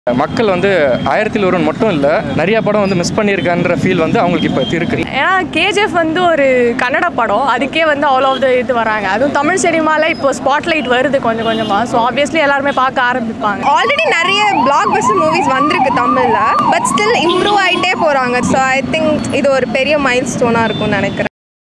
மக்கள் வந்து ஆயிரத்தில் ஒருவன் மட்டும் இல்லை நிறைய படம் வந்து மிஸ் பண்ணியிருக்கான்ற ஃபீல் வந்து அவங்களுக்கு இப்போ இருக்கு ஏன்னா கேஜிஎஃப் வந்து ஒரு கன்னட படம் அதுக்கே வந்து அவ்வளோ இது வராங்க அதுவும் தமிழ் சினிமாவில் இப்போ ஸ்பாட்லைட் வருது கொஞ்சம் கொஞ்சமாக ஸோ ஆப்வியஸ்லி எல்லாருமே பார்க்க ஆரம்பிப்பாங்க ஆல்ரெடி நிறைய பிளாக் பஸ்டர் மூவிஸ் வந்திருக்கு தமிழில் பட் ஸ்டில் இம்ப்ரூவ் ஆகிட்டே போகிறாங்க ஸோ ஐ திங்க் இது ஒரு பெரிய மைல் ஸ்டோனாக இருக்கும்னு நினைக்கிறேன்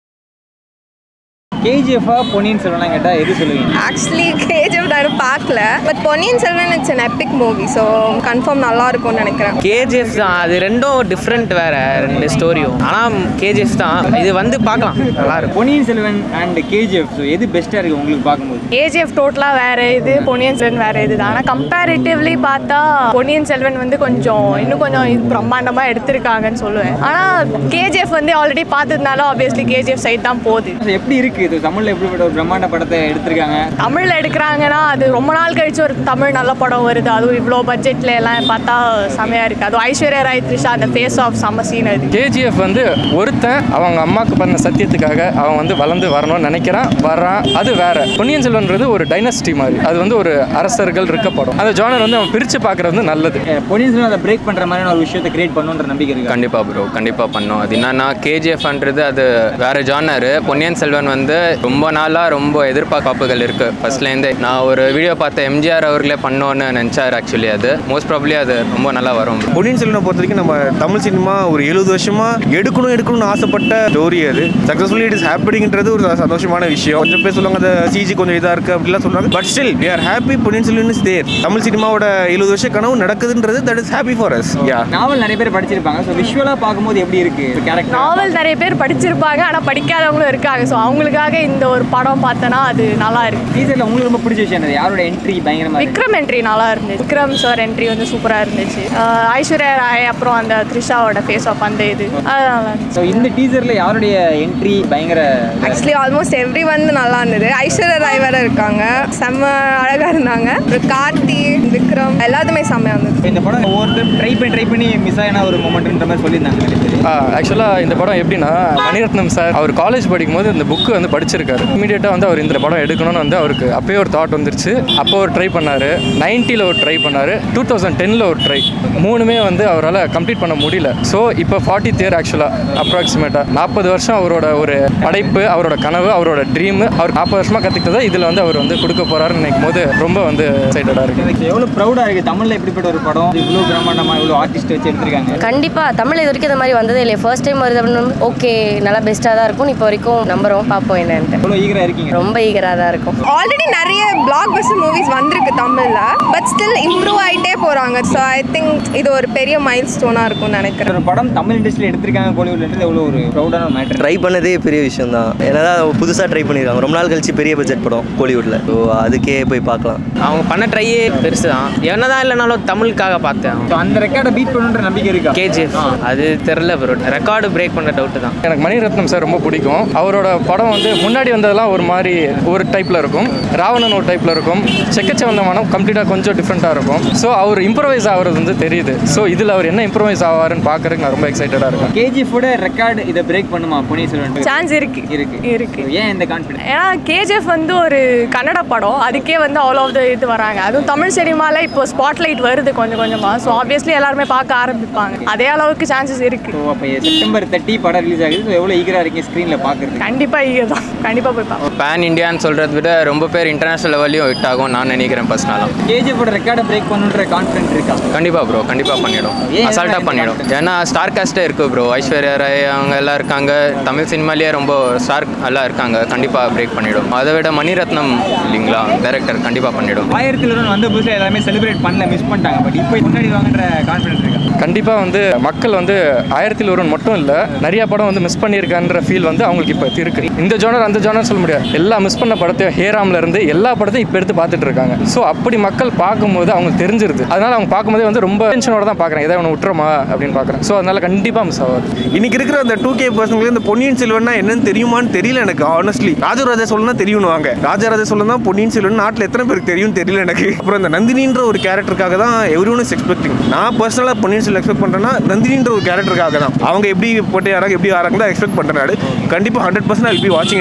கேஜிஎஃபா பொன்னியின் செல்வனா கேட்டால் எது சொல்லுவீங்க ஆக்சுவலி கேஜிஎஃப் நான் இன்னும் பார்க்கல but Ponniyin Selvan it's an epic movie so confirm நல்லா இருக்கும்னு நினைக்கிறேன் கேஜிஎஃப் தான் அது ரெண்டும் டிஃப்ரெண்ட் வேற ரெண்டு ஸ்டோரியும் ஆனால் கேஜிஎஃப் தான் இது வந்து பார்க்கலாம் நல்லா இருக்கும் Ponniyin Selvan and KGF so எது பெஸ்ட்டாக இருக்குது உங்களுக்கு பார்க்கும்போது கேஜிஎஃப் டோட்டலாக வேறு இது பொன்னியின் செல்வன் வேறு இது தான் ஆனால் கம்பேரிட்டிவ்லி பார்த்தா பொன்னியின் செல்வன் வந்து கொஞ்சம் இன்னும் கொஞ்சம் இது பிரம்மாண்டமாக எடுத்திருக்காங்கன்னு சொல்லுவேன் ஆனால் கேஜிஎஃப் வந்து ஆல்ரெடி பார்த்ததுனால ஆப்வியஸ்லி கேஜிஎஃப் சைட் தான் போகுது So, எப்படி இருக்குது இது தமிழில் எப்படிப்பட்ட ஒரு பிரம்மாண்ட படத்தை எடுத்திருக்காங்க தமிழில் எடுக்கிறாங்கன்னா அது ரொம்ப நாள் கழிச்சு ஒரு தமிழ் நல்ல படம் வருது அதுவும் இவ்வளோ பட்ஜெட்டில் எல்லாம் பார்த்தா செமையாக இருக்குது அதுவும் ஐஸ்வர்யா ராய் த்ரிஷா அந்த ஃபேஸ் ஆஃப் செம்ம சீன் அது கேஜிஎஃப் வந்து ஒருத்தன் அவங்க அம்மாவுக்கு பண்ண சத்தியத்துக்காக அவன் வந்து வளர்ந்து வரணும்னு நினைக்கிறான் வரான் அது வேற பொன்னியின் செல்வன்றது ஒரு டைனஸ்டி மாதிரி அது வந்து ஒரு அரசர்கள் இருக்க படம் அந்த ஜானர் வந்து அவன் பிரித்து பார்க்குறது வந்து நல்லது அஹ், பொன்னியின் செல்வன் அதை பிரேக் பண்ணுற மாதிரியான ஒரு விஷயத்தை கிரியேட் பண்ணுன்ற நம்பிக்கை இருக்கு கண்டிப்பாக ப்ரோ கண்டிப்பாக பண்ணோம் அது என்னன்னா கேஜிஎஃப்ன்றது அது வேற ஜானர் பொன்னியின் செல்வன் வந்து ரொம்ப நாளாக ரொம்ப எதிர்பார்ப்புகள் இருக்கு ஃபர்ஸ்ட்லேருந்தே நான் ஒரு வீடியோ பார்த்த எம்ஜிஆர் அவர்களே பண்ணோன்னு நினச்சார் ஆக்சுவலி அது மோஸ்ட் ப்ராப்ளி அது ரொம்ப நல்லா வரும் பொன்னியின் செல்வனை பொறுத்த வரைக்கும் நம்ம தமிழ் சினிமா ஒரு எழுபது வருஷமா எடுக்கணும் எடுக்கணும்னு ஆசைப்பட்ட ஸ்டோரி அது சக்ஸஸ்ஃபுல்லி இட் இஸ் ஹேப்பனிங்கிறது ஒரு சந்தோஷமான விஷயம் கொஞ்சம் பேர் சொல்லுவாங்க அந்த சிஜி கொஞ்சம் இதாக இருக்கு அப்படிலாம் சொல்றாங்க but still we are happy Ponniyin Selvan is there Tamil சினிமாவோட எழுபது வருஷ கனவு நடக்குதுன்றது that is happy for us yeah novel நிறைய பேர் படிச்சிருப்பாங்க ஸோ விஷுவலாக பார்க்கும்போது எப்படி இருக்கு கேரக்டர் நாவல் நிறைய பேர் படிச்சிருப்பாங்க ஆனால் படிக்காதவங்களும் இருக்காங்க ஸோ அவங்களுக்காக இந்த ஒரு படம் பார்த்தனா அது நல்லா இருக்கு டீசரில் உங்களுக்கு ரொம்ப பிடிச்ச விஷயம் என்னது யாரோட என்ட்ரி பயங்கரமாக இருக்கு விக்ரம் என்ட்ரி நல்லா இருந்துச்சு விக்ரம் சார் என்ட்ரி வந்து சூப்பராக இருந்துச்சு ஆஹ் ஐஸ்வர்யா ராய் அப்புறம் அந்த த்ரிஷாவோட ஃபேஸ் ஆஃப் அந்த இது அது நல்லா இருந்துச்சு ஸோ இந்த டீசரில் யாருடைய என்ட்ரி பயங்கர ஆக்சுவலி ஆல்மோஸ்ட் எவ்ரி வந்து நல்லா இருந்தது ஐஸ்வர்யா ராய் வேற இருக்காங்க செம்ம அழகாக இருந்தாங்க அப்புறம் கார்த்தி விக்ரம் எல்லாத்துமே செம்மையாக இருந்தது இந்த படம் ஒவ்வொருத்தர் ட்ரை பண்ணி ட்ரை பண்ணி மிஸ் ஆகினா ஒரு மொமெண்ட்ன்ற மாதிரி சொல்லியிருந்தாங்க நிறைய பேர் ஆக்சுவலாக இந்த படம் எப்படின்னா மணிரத்னம் சார் அவர் காலேஜ் படிக்கும்போது இந்த புக்கு வந்து படிச்சிருக்காரு இமீடியட்டாக வந்து அவர் இந்த படம் எடுக்கணும்னு வந்து அவருக்கு அப்பயே ஒரு தாட் வந்துருச்சு அப்போ ஒரு ட்ரை பண்ணார் நைன்ட்டியில் ஒரு ட்ரை பண்ணார் டூ தௌசண்ட் டென்னில் ஒரு ட்ரை மூணுமே வந்து அவரால் கம்ப்ளீட் பண்ண முடியல ஸோ இப்போ ஃபார்ட்டி தேர் ஆக்சுவலாக அப்ராக்சிமேட்டாக நாற்பது வருஷம் அவரோட ஒரு படைப்பு அவரோட கனவு அவரோட ட்ரீம் அவர் நாற்பது வருஷமாக கற்றுக்கிட்டதை இதில் வந்து அவர் வந்து கொடுக்க போகிறாருன்னு நினைக்கும் போது ரொம்ப வந்து எக்ஸைட்டடாக இருக்குது எனக்கு எவ்வளோ ப்ரௌடாக இருக்குது தமிழில் எப்படிப்பட்ட ஒரு படம் இவ்வளோ பிரம்மாண்டமாக இவ்வளோ ஆர்டிஸ்ட் வச்சு எடுத்திருக்காங்க கண்டிப்பாக தமிழ் இது வரைக்கும் இந்த மாதிரி வந்ததே இல்லை ஃபர்ஸ்ட் டைம் வருது அப்படின்னு ஓகே நல்லா பெஸ்ட்டாக தான் இருக்கும் இப்போ வரைக்கும் நம்புறோம் பார்ப்போம் என்னன்ட்டு எவ்வளோ ஈகராக இருக்கீங்க ரொம்ப ஈகராக தான் இருக்கும் ஆல்ரெடி நிறைய பிளாக் பஸ்டர் மூவிஸ் வந்திருக்கு தமிழில் பட் ஸ்டில் இம்ப்ரூவ் ஆகிட்டே போகிறாங்க ஸோ ஐ திங்க் இது ஒரு பெரிய மைல் ஸ்டோனாக இருக்கும்னு நினைக்கிறேன் ஒரு படம் தமிழ் இண்டஸ்ட்ரியில் எடுத்திருக்காங்க கோலிவுட்ன்றது எவ்வளோ ஒரு ப்ரௌடான மேட்டர் ட்ரை பண்ணதே பெரிய விஷயம் தான் ஏன்னா புதுசாக ட்ரை பண்ணியிருக்காங்க ரொம்ப நாள் கழிச்சு பெரிய பட்ஜெட் படம் கோலிவுட்டில் ஸோ அதுக்கே போய் பார்க்கலாம் அவங்க பண்ண ட்ரையே பெருசு தான் என்னதான் இல்லைனாலும் தமிழுக்காக பார்த்தேன் ஸோ அந்த ரெக்கார்டை பீட் பண்ணுன்ற நம்பிக்கை இருக்கா கேஜிஎஃப் அது தெரில ப்ரோ ரெக்கார்டு பிரேக் பண்ண டவுட்டு தான் எனக்கு மணிரத்னம் சார் ரொம்ப பிடிக்கும் அவரோட படம் வந்து முன்னாடி வந்ததெல்லாம் ஒரு மாதிரி ஒரு டைப்பில் இருக்கும் ராவணன் ஒரு டைப்பில் இருக்கும் செக்கச்ச வந்த மனம் கம்ப்ளீட்டாக கொஞ்சம் டிஃப்ரெண்ட்டாக இருக்கும் ஸோ அவர் இம்ப்ரவைஸ் ஆகிறது வந்து தெரியுது ஸோ இதில் அவர் என்ன இம்ப்ரவைஸ் ஆவாருன்னு பார்க்கறதுக்கு நான் ரொம்ப எக்ஸைட்டடாக இருக்கேன் கேஜிஎஃபோட ரெக்கார்டு இதை பிரேக் பண்ணுமா பொன்னியின் செல்வன் சான்ஸ் இருக்கு இருக்கு இருக்கு So, ஏன் இந்த கான்ஃபிடன்ஸ் ஏன்னா கேஜிஎஃப் வந்து ஒரு கன்னட படம் அதுக்கே வந்து அவ்வளோ இது வராங்க அதுவும் தமிழ் சினிமாவில் இப்போ ஸ்பாட்லைட் வருது கொஞ்சம் கொஞ்சமாக ஸோ ஆப்வியஸ்லி எல்லாருமே பார்க்க ஆரம்பிப்பாங்க அதே அளவுக்கு சான்சஸ் இருக்கு ஸோ அப்போ செப்டம்பர் தேர்ட்டி படம் ரிலீஸ் ஆகுது ஸோ எவ்வளோ ஈகராக இருக்கீங்க ஸ்க்ரீனில் பார்க்குறது கண்டிப்பாக ஈக தான் கண்டிப்பாக போய் பார்ப்போம் பேன் இந்தியான்னு சொல்கிறத விட ரொம்ப பேர் இன்டர்நேஷனல் லெவல்லையும் ஹிட் ஆகும் நான் நினைக்கிறேன் பர்சனலாக கேஜிஎஃபோட ரெக்கார்டை பிரேக் பண்ணுன்ற கான்ஃபிடன்ட் இருக்கா கண்டிப்பாக ப்ரோ கண்டிப்பாக பண்ணிடும் ஏன் அசால்ட்டாக இந்த பண்ணிடும் confidence? ஏன்னா ஸ்டார் காஸ்ட்டே இருக்குது ப்ரோ ஐஸ்வர்யா ராய் அவங்க எல்லாம் இருக்காங்க தமிழ் சினிமாலேயே ரொம்ப ஸ்டார் எல்லாம் இருக்காங்க கண்டிப்பாக பிரேக் பண்ணிடும் அதை விட மணிரத்னம் இல்லைங்களா டைரக்டர் கண்டிப்பாக பண்ணிடும் ஆயிரத்தில் ஒன்று வந்த புதுசில் எல்லாமே செலிப்ரேட் பண்ணல மிஸ் பண்ணிட்டாங்க பட் இப்போ முன்னாடி வாங்கன்ற கான்ஃபிடன்ஸ் இருக்கா கண்டிப்பாக வந்து மக்கள் வந்து ஆயிரத்தில் ஒருவன் மட்டும் இல்லை நிறைய படம் வந்து மிஸ் பண்ணியிருக்கான்ற ஃபீல் வந்து அவங்களுக்கு இப்போ இருக்கு இந்த ஜோனர் அந்த ஜோனர் சொல்ல முடியாது எல்லா மிஸ் பண்ண படத்தையும் ஹேராம்ல இருந்து எல்லா படத்தையும் இப்போ எடுத்து பார்த்துட்டு இருக்காங்க ஸோ அப்படி மக்கள் பார்க்கும்போது அவங்களுக்கு தெரிஞ்சிருது அதனால அவங்க பார்க்கும்போதே வந்து ரொம்ப டென்ஷனோட தான் பார்க்குறேன் எதாவது ஒன்று விட்டுறோமா அப்படின்னு பார்க்குறேன் ஸோ அதனால கண்டிப்பாக மிஸ் ஆகாது இன்னைக்கு இருக்கிற அந்த டூ கே பர்சனுக்கு இந்த பொன்னியின் செல்வன்னா என்னன்னு தெரியுமான்னு தெரியல எனக்கு ஆனஸ்ட்லி ராஜராஜ சொல்லணும் தெரியும்னுவாங்க ராஜராஜ சொல்ல தான் பொன்னியின் செல்வன் நாட்டில் எத்தனை பேருக்கு தெரியும் தெரியல எனக்கு அப்புறம் இந்த நந்தினின்ற ஒரு கேரக்டருக்காக தான் எவ்ரி ஒன் இஸ் எக்ஸ்பெக்டிங் நான் பர்சனலாக பொன்னியின் செல்வன் எக்ஸ்பெக்ட் பண்ணுறேன்னா நந்தினின்ற ஒரு கேரக்டருக்காக தான் அவங்க எப்படி போட்டு யாராக எப்படி ஆறாங்க தான் எக்ஸ்பெக்ட் பண்ணுறேன் கண்டிப்பாக ஹண்ட்ரட் பர்சன்ட் ஐ பி வாட்சிங்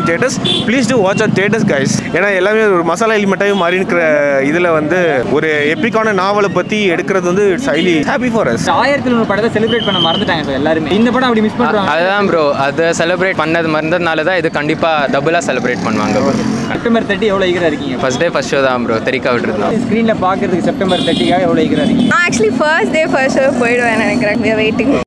in theatres please do watch at theatres guys ஏன்னா எல்லாமே ஒரு மசாலா எலிமெண்ட்டாகவே மாறி இருக்கிற இதில் வந்து ஒரு எப்பிக்கான நாவலை பற்றி எடுக்கிறது வந்து it's highly happy for us ஆயிரத்தில் ஒரு படத்தை செலிப்ரேட் பண்ண மறந்துட்டாங்க சார் எல்லாருமே இந்த படம் அப்படி மிஸ் பண்ணுறாங்க அதுதான் ப்ரோ அதை செலிப்ரேட் பண்ணது மறந்ததுனால தான் இது கண்டிப்பாக டபுளாக செலிப்ரேட் பண்ணுவாங்க செப்டம்பர் தேர்ட்டி எவ்வளோ ஈகராக இருக்கீங்க ஃபர்ஸ்ட் டே ஃபர்ஸ்ட் ஷோ தான் ப்ரோ தெரிக்கா விட்டுருந்தோம் ஸ்க்ரீனில் பார்க்கறதுக்கு செப்டம்பர் தேர்ட்டிக்காக எவ்வளோ ஈகராக இருக்கீங்க நான் actually first day first show போயிடுவேன் நினைக்கிறேன் வெயிட்டிங்